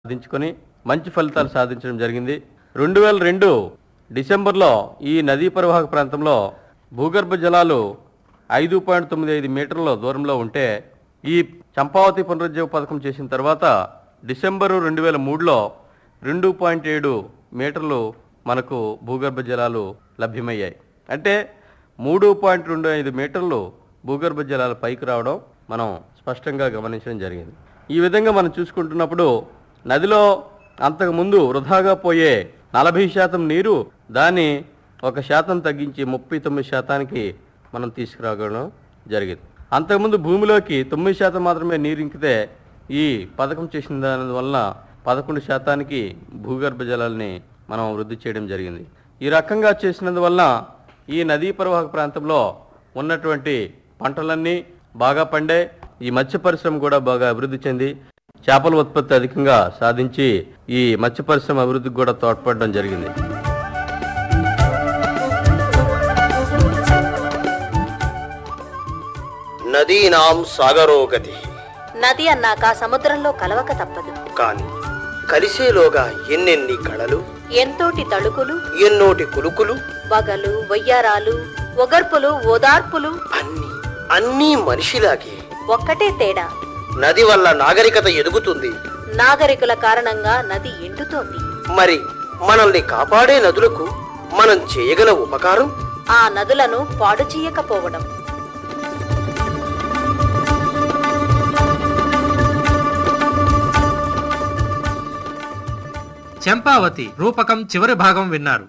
సాధించుకొని మంచి ఫలితాలు సాధించడం జరిగింది రెండు వేల రెండు డిసెంబర్లో ఈ నదీ పరివాహక ప్రాంతంలో భూగర్భ జలాలు ఐదు పాయింట్ తొమ్మిది ఐదు మీటర్ల దూరంలో ఉంటే ఈ చంపావతి పునరుజ్జీవ పథకం చేసిన తర్వాత డిసెంబరు రెండు వేల మూడులో రెండు పాయింట్ ఏడు మీటర్లు మనకు భూగర్భ జలాలు లభ్యమయ్యాయి అంటే మూడు పాయింట్ రెండు ఐదు మీటర్లు భూగర్భ జలాలు పైకి రావడం మనం స్పష్టంగా గమనించడం జరిగింది ఈ విధంగా మనం చూసుకుంటున్నప్పుడు నదిలో అంతకుముందు వృధాగా పోయే నలభై శాతం నీరు దాన్ని ఒక శాతం తగ్గించి ముప్పై తొమ్మిది శాతానికి మనం తీసుకురావడం జరిగింది అంతకుముందు భూమిలోకి తొమ్మిది శాతం మాత్రమే నీరు ఇంకితే ఈ పథకం చేసిన దాని వలన పదకొండు శాతానికి భూగర్భ జలాల్ని మనం వృద్ధి చేయడం జరిగింది ఈ రకంగా చేసినందువలన ఈ నదీ పరివాహక ప్రాంతంలో ఉన్నటువంటి పంటలన్నీ బాగా పండే ఈ మత్స్య పరిశ్రమ కూడా బాగా అభివృద్ధి చెంది చేపల ఉత్పత్తి అధికంగా సాధించి ఈ మత్స్య పరిశ్రమ అభివృద్ధికి కూడా తోడ్పడడం జరిగింది నదీనాం సాగరోగతి నది అన్నాక సముద్రంలో కలవక తప్పదు కాని కలిసేలోగా ఎన్నెన్ని కళలు ఎంతోటి తళుకులు ఎన్నోటి కులుకులు వగలు వయ్యారాలు ఒగర్పులు ఓదార్పులు అన్ని అన్నీ మనిషిలాగే ఒక్కటే తేడా నది వల్ల నాగరికత ఎదుగుతుంది నాగరికుల కారణంగా నది ఎండుతోంది మరి మనల్ని కాపాడే నదులకు మనం చేయగల ఉపకారం ఆ నదులను పాడు చేయకపోవడం చంపావతి రూపకం చివరి భాగం విన్నారు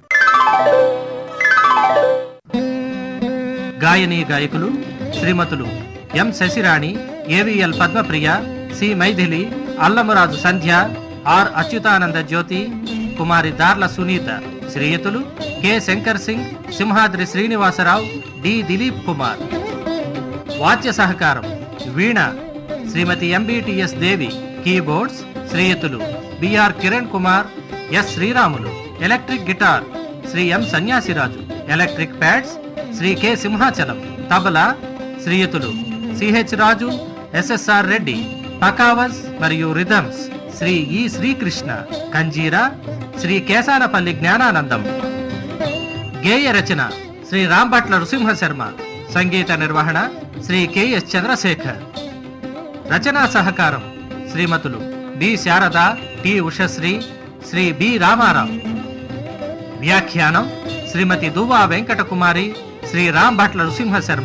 గాయని గాయకులు శ్రీమతులు M Sasirani AVL Padmapriya C Mythili Allamaraju Sandhya R Achyutananda Jyothi Kumari Darla Sunitha శ్రీయుతులు కె శంకర్ సింగ్ సింహాద్రి శ్రీనివాసరావు డి దిలీప్ కుమార్ వాద్య సహకారం వీణ శ్రీమతి ఎంబిటిఎస్ దేవి కీబోర్డ్స్ శ్రీయుతులు BR Kiran Kumar S Sriramulu electric guitar Shri M Sanyasiraju electric pads Shri K Simhachalam tabla శ్రీయుతులు సిహెచ్ రాజు ఎస్ఎస్ఆర్ రెడ్డి పకావస్ మరియు రిథమ్స్ శ్రీ ఈ శ్రీకృష్ణ కంజీరా శ్రీ కేసానపల్లి జ్ఞానానందం గేయ రచన శ్రీ రాంభట్ల నృసింహ శర్మ సంగీత నిర్వహణ శ్రీ కెఎస్ చంద్రశేఖర్ రచనా సహకారం శ్రీమతులు B Sharada T Ushasri Shri B Ramarao వ్యాఖ్యానం శ్రీమతి దువ్వా వెంకటకుమారి శ్రీ రాంభట్ల నృసింహ శర్మ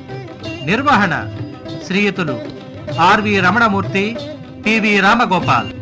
నిర్వహణ శ్రీయుతులు ఆర్వి రమణమూర్తి పివి రామగోపాల్